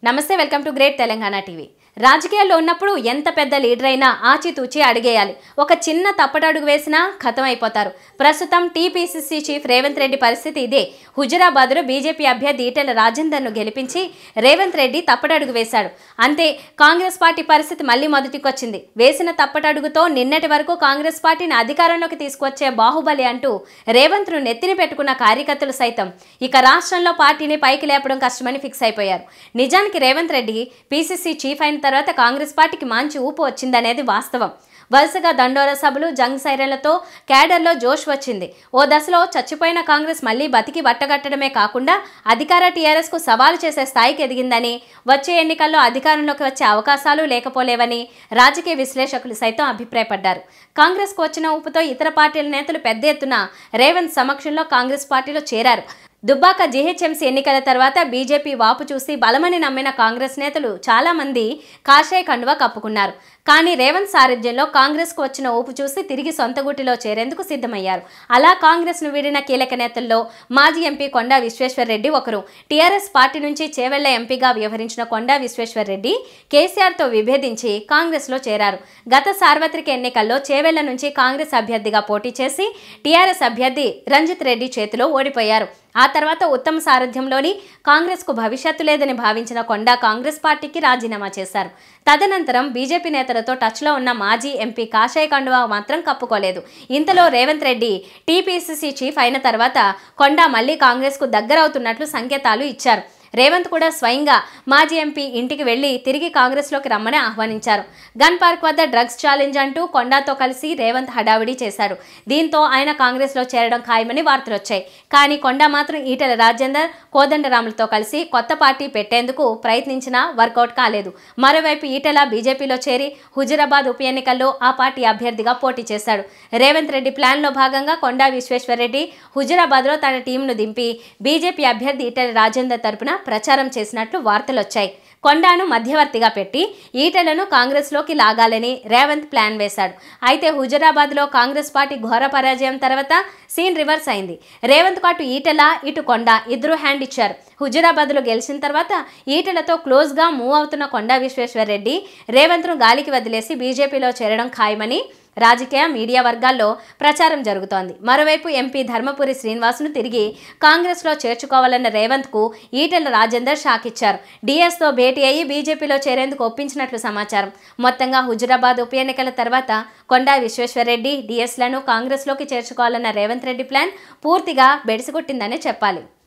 నమస్తే welcome to great Telangana TV రాజకీయాల్లో ఉన్నప్పుడు ఎంత పెద్ద లీడర్ అయినా ఆచితూచి అడిగేయాలి ఒక చిన్న తప్పటడుగు వేసినా ఖతం అయిపోతారు ప్రస్తుతం టీపీసీసీ చీఫ్ రేవంత్ రెడ్డి పరిస్థితి ఇదే హుజురాబాద్లో బీజేపీ అభ్యర్థి ఈటెల రాజేందర్ను గెలిపించి రేవంత్ రెడ్డి తప్పటడుగు వేశాడు అంతే కాంగ్రెస్ పార్టీ పరిస్థితి మళ్ళీ మొదటికొచ్చింది వేసిన తప్పటడుగుతో నిన్నటి వరకు కాంగ్రెస్ పార్టీని అధికారంలోకి తీసుకొచ్చే బాహుబలి అంటూ రేవంత్ను నెత్తిని పెట్టుకున్న కార్యకర్తలు సైతం ఇక రాష్ట్రంలో పార్టీని పైకి లేపడం కష్టమని ఫిక్స్ అయిపోయారు నిజానికి రేవంత్ రెడ్డి పీసీసీ చీఫ్ అయిన తర్వాత కాంగ్రెస్ పార్టీకి మంచి ఊపు వచ్చిందనేది వాస్తవం వరుసగా దండోర సభలు జంగ్ సైరన్లతో క్యాడర్లో జోష్ వచ్చింది ఓ దశలో చచ్చిపోయిన కాంగ్రెస్ మళ్ళీ బతికి బట్టగట్టడమే కాకుండా అధికార టీఆర్ఎస్కు సవాలు చేసే స్థాయికి ఎదిగిందని వచ్చే ఎన్నికల్లో అధికారంలోకి వచ్చే అవకాశాలు లేకపోలేవని రాజకీయ విశ్లేషకులు సైతం అభిప్రాయపడ్డారు కాంగ్రెస్కు వచ్చిన ఊపుతో ఇతర పార్టీల నేతలు పెద్ద ఎత్తున రేవంత్ సమక్షంలో కాంగ్రెస్ పార్టీలో చేరారు దుబ్బాక జీహెచ్ఎంసీ ఎన్నికల తర్వాత బీజేపీ వాపు చూసి బలమని నమ్మిన కాంగ్రెస్ నేతలు చాలా మంది కాషాయ కండువా కప్పుకున్నారు కానీ రేవంత్ సారథ్యంలో కాంగ్రెస్కు వచ్చిన ఊపు చూసి తిరిగి సొంత గుటిలో చేరేందుకు సిద్ధమయ్యారు అలా కాంగ్రెస్ను వీడిన కీలక నేతల్లో మాజీ ఎంపీ కొండా విశ్వేశ్వర్రెడ్డి ఒకరు టీఆర్ఎస్ పార్టీ నుంచి చేవెళ్ల ఎంపీగా వ్యవహరించిన కొండా విశ్వేశ్వర్రెడ్డి కేసీఆర్తో విభేదించి కాంగ్రెస్లో చేరారు గత సార్వత్రిక ఎన్నికల్లో చేవెళ్ల నుంచి కాంగ్రెస్ అభ్యర్థిగా పోటీ చేసి టీఆర్ఎస్ అభ్యర్థి రంజిత్ రెడ్డి చేతిలో ఓడిపోయారు ఆ తర్వాత ఉత్తమ సారథ్యంలోని కాంగ్రెస్కు భవిష్యత్తు లేదని భావించిన కొండా కాంగ్రెస్ పార్టీకి రాజీనామా చేశారు తదనంతరం బీజేపీ నేతలతో టచ్లో ఉన్న మాజీ ఎంపీ కాషాయ కండువా మాత్రం కప్పుకోలేదు ఇంతలో రేవంత్ రెడ్డి టీపీసీసీ చీఫ్ అయిన తర్వాత కొండా మళ్లీ కాంగ్రెస్కు దగ్గరవుతున్నట్లు సంకేతాలు ఇచ్చారు రేవంత్ కూడా స్వయంగా మాజీ ఎంపీ ఇంటికి వెళ్లి తిరిగి కాంగ్రెస్లోకి రమ్మని ఆహ్వానించారు గన్ పార్క్ వద్ద డ్రగ్స్ ఛాలెంజ్ అంటూ కొండాతో కలిసి రేవంత్ హడావిడి చేశారు దీంతో ఆయన కాంగ్రెస్లో చేరడం ఖాయమని వార్తలు వచ్చాయి కానీ కొండా మాత్రం ఈటెల రాజేందర్ కోదండరాములతో కలిసి కొత్త పార్టీ పెట్టేందుకు ప్రయత్నించినా వర్కౌట్ కాలేదు మరోవైపు ఈటెల బీజేపీలో చేరి హుజురాబాద్ ఉప ఎన్నికల్లో ఆ పార్టీ అభ్యర్థిగా పోటీ చేశాడు రేవంత్ రెడ్డి ప్లాన్లో భాగంగా కొండా విశ్వేశ్వరరెడ్డి హుజురాబాద్లో తన టీంను దింపి బీజేపీ అభ్యర్థి ఈటెల రాజేందర్ తరపున ప్రచారం చేసినట్లు వార్తలొచ్చాయి కొండాను మధ్యవర్తిగా పెట్టి ఈటెలను కాంగ్రెస్లోకి లాగాలని రేవంత్ ప్లాన్ వేశాడు అయితే హుజరాబాద్లో కాంగ్రెస్ పార్టీ ఘోర పరాజయం తర్వాత సీన్ రివర్స్ అయింది రేవంత్ అటు ఈటెల ఇటు కొండ ఇద్దరు హ్యాండ్ ఇచ్చారు హుజరాబాద్లో గెలిచిన తర్వాత ఈటెలతో క్లోజ్గా మూవ్ అవుతున్న కొండా విశ్వేశ్వరరెడ్డి రేవంత్ను గాలికి వదిలేసి బీజేపీలో చేరడం ఖాయమని రాజకీయ మీడియా వర్గాల్లో ప్రచారం జరుగుతోంది మరోవైపు ఎంపీ ధర్మపురి శ్రీనివాసును తిరిగి కాంగ్రెస్లో చేర్చుకోవాలన్న రేవంత్కు ఈటెల రాజేందర్ షాక్ ఇచ్చారు డిఎస్తో భేటీ అయ్యి బీజేపీలో చేరేందుకు ఒప్పించినట్లు సమాచారం మొత్తంగా హుజురాబాద్ ఉప ఎన్నికల తర్వాత కొండా విశ్వేశ్వరరెడ్డి డిఎస్లను కాంగ్రెస్లోకి చేర్చుకోవాలన్న రేవంత్ రెడ్డి ప్లాన్ పూర్తిగా బెడిసికొట్టిందనే చెప్పాలి